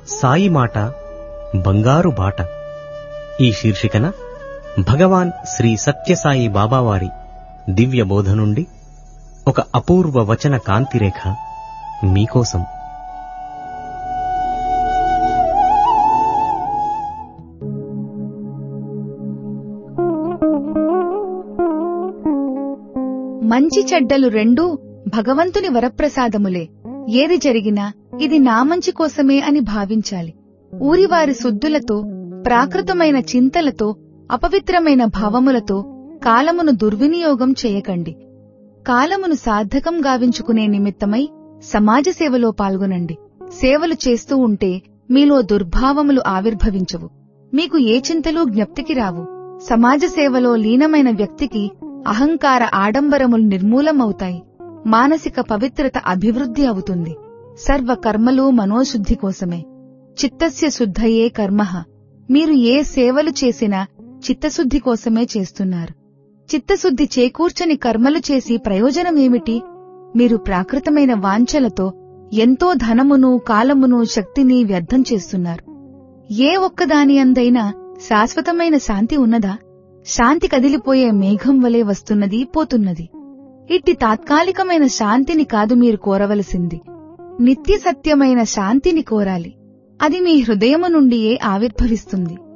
సాయి మాట బంగారు బాట ఈ శీర్షికన భగవాన్ శ్రీ సత్యసాయి బాబావారి దివ్య బోధ నుండి ఒక అపూర్వ వచన కాంతిరేఖ మీకోసం మంచి చెడ్డలు రెండూ భగవంతుని వరప్రసాదములే ఏది జరిగినా ఇది నా మంచి కోసమే అని భావించాలి ఊరివారి శుద్ధులతో ప్రాకృతమైన చింతలతో అపవిత్రమైన భావములతో కాలమును దుర్వినియోగం చేయకండి కాలమును సార్థకం గావించుకునే నిమిత్తమై సమాజ సేవలో పాల్గొనండి సేవలు చేస్తూ ఉంటే మీలో దుర్భావములు ఆవిర్భవించవు మీకు ఏ చింతలు జ్ఞప్తికి రావు సమాజ సేవలో లీనమైన వ్యక్తికి అహంకార ఆడంబరములు నిర్మూలమవుతాయి మానసిక పవిత్రత అభివృద్ధి అవుతుంది సర్వ కర్మలు మనోశుద్ధి కోసమే చిత్తస్య శుద్ధయే కర్మః మీరు ఏ సేవలు చేసినా చిత్తశుద్ధి కోసమే చేస్తున్నారు చిత్తశుద్ధి చేకూర్చని కర్మలు చేసి ప్రయోజనమేమిటి మీరు ప్రాకృతమైన వాంఛలతో ఎంతో ధనమును కాలమును శక్తిని వ్యర్థం చేస్తున్నారు ఏ ఒక్కదాని అందైనా శాశ్వతమైన శాంతి ఉన్నదా శాంతి కదిలిపోయే మేఘం వలె వస్తున్నది పోతున్నది ఇట్టి తాత్కాలికమైన శాంతిని కాదు మీరు కోరవలసింది నిత్య సత్యమైన శాంతిని కోరాలి అది మీ హృదయము నుండియే ఆవిర్భవిస్తుంది